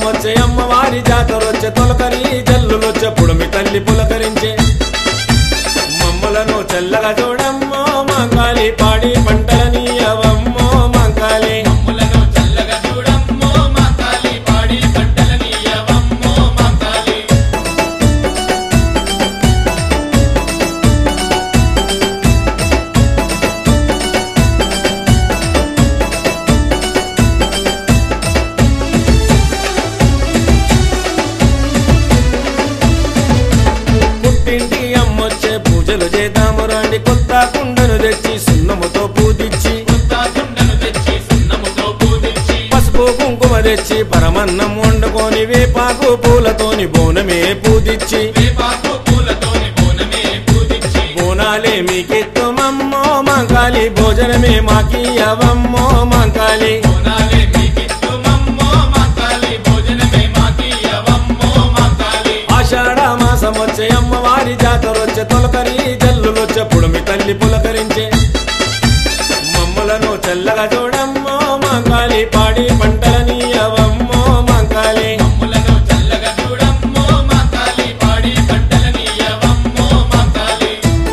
మాసమొచ్చే అమ్మవారి జాతరొచ్చే తొలకరి జల్లులొచ్చే పుడమి తల్లి పులకరించే మమ్మలను చల్లగా చూడమ్మో మంగాలి పాడి పంటలని అవమ్మో మంగాలి మమ్ములను చల్లగా చూడమ్మో మా కాలి పాడి పంటలని అవమ్మో మా కాలి పుట్టింటి అమ్మొచ్చే పూజలు చేద్దాము రండి కొత్త కుండను తెచ్చి సున్నముతో పూజించి కొత్త కుండను తెచ్చి సున్నముతో పూజించి పసుపు కుంకుమ తెచ్చి పరమన్నం వండుకొని వేపాకు పూలతోని బోనమే పూజించి వేపాకు పూలతోని బోనమే పూజించి బోనాలే మీకెత్తుమమ్మో మంకాలి భోజనమే మాకియవమ్మో మంకాలి బోనాలే మీకిత్తుమమ్మో మా కాలి భోజనమే మాకి అవమ్మో మా కాలి ఆషాఢ మాసం వచ్చే అమ్మవారి జాతరొచ్చే తొలకరి జల్లులొచ్చే పుడమి తల్లి పులకరించే మమ్మలను చల్లగా చూడమ్మో మంకాలి పాడి పంటలని అవమ్మో మంకాలి మమ్ములను చల్లగా చూడమ్మో మా కాలి పాడి పంటలని అవమ్మో మా కాలి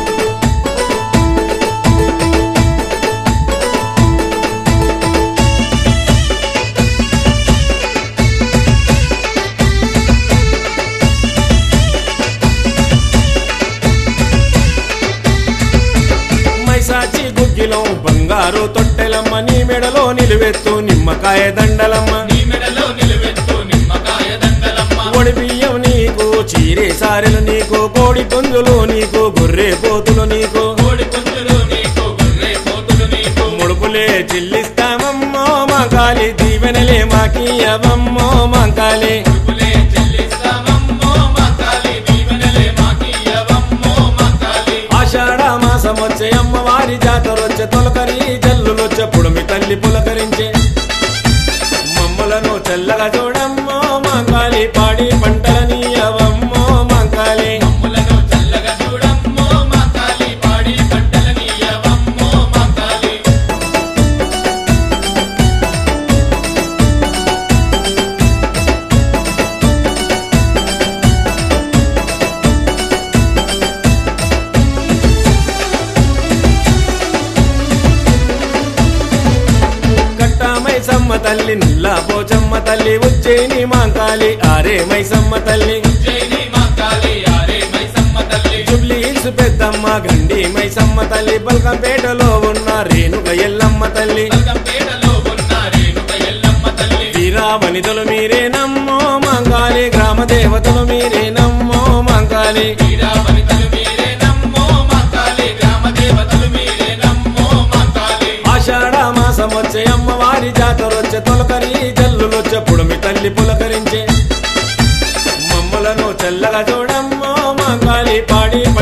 మైసాచి గుగ్గిలో బంగారు తొట్టెలమ్మ నీ మెడలో నిలువెత్తు నిమ్మకాయ దండలమ్మ నీ మెడలో నిలువెత్తు నిమ్మకాయ దండలమ్మ ఒడి బియ్యం నీకు చీరే సారెలు నీకు కోడి పుంజులు నీకు గొర్రె పోతులు నీకు కోడి పుంజులు నీకు గొర్రె పోతులు నీకు ముడుపులే చెల్లిస్తామమ్మో మంకాలి దీవెనలే మాకి అవమ్మో మంకాలి ముడుపులే చెల్లిస్తామమ్మో మా కాలి దీవెనలే మాకి అవమ్మో మా కాలి ఆషాఢ మాసం వచ్చే అమ్మవారి జాతరొచ్చే తొలకరి జల్లులొచ్చే పుడమి తల్లి పులకరించే మమ్మలను చల్లగా చూడమ్మో మంకాలి పాడి పంటలని అవమ్మో మంకాలి మమ్ములను చల్లగా చూడమ్మో మా కాలి పాడి పంటలని అవమ్మో మా కాలి కట్టా మైసమ్మ తల్లి నుల్లా పోచమ్మ తల్లి ఉజ్జయిని మాంకాలి ఆరే మైసమ్మ తల్లి జైని మా కాలి ఆరే మైసమ్మ తల్లి జుబ్లీ హిల్స్ పెద్దమ్మ గండి మైసమ్మ తల్లి బల్కంపేటలో ఉన్న రేణుక ఎల్లమ్మ తల్లి బల్కంపేటలో ఉన్న రేణుక ఎల్లమ్మ తల్లి వీరావనితలు మీరేనమ్మో మంగాలి గ్రామ దేవతలు మీరేనమ్మో మంగాలి వీరావనితలు మీరే నమ్మో మా కాలి గ్రామ దేవతలు మీరే నమ్మో మా కాలి ఆషాఢ మాసం వచ్చే అమ్మవారి జాతరొచ్చే తొలకరి జల్లులొచ్చే పుడమి తల్లి పులకరించే మమ్మలను చల్లగా చూడమ్మో మంగాలి పాడి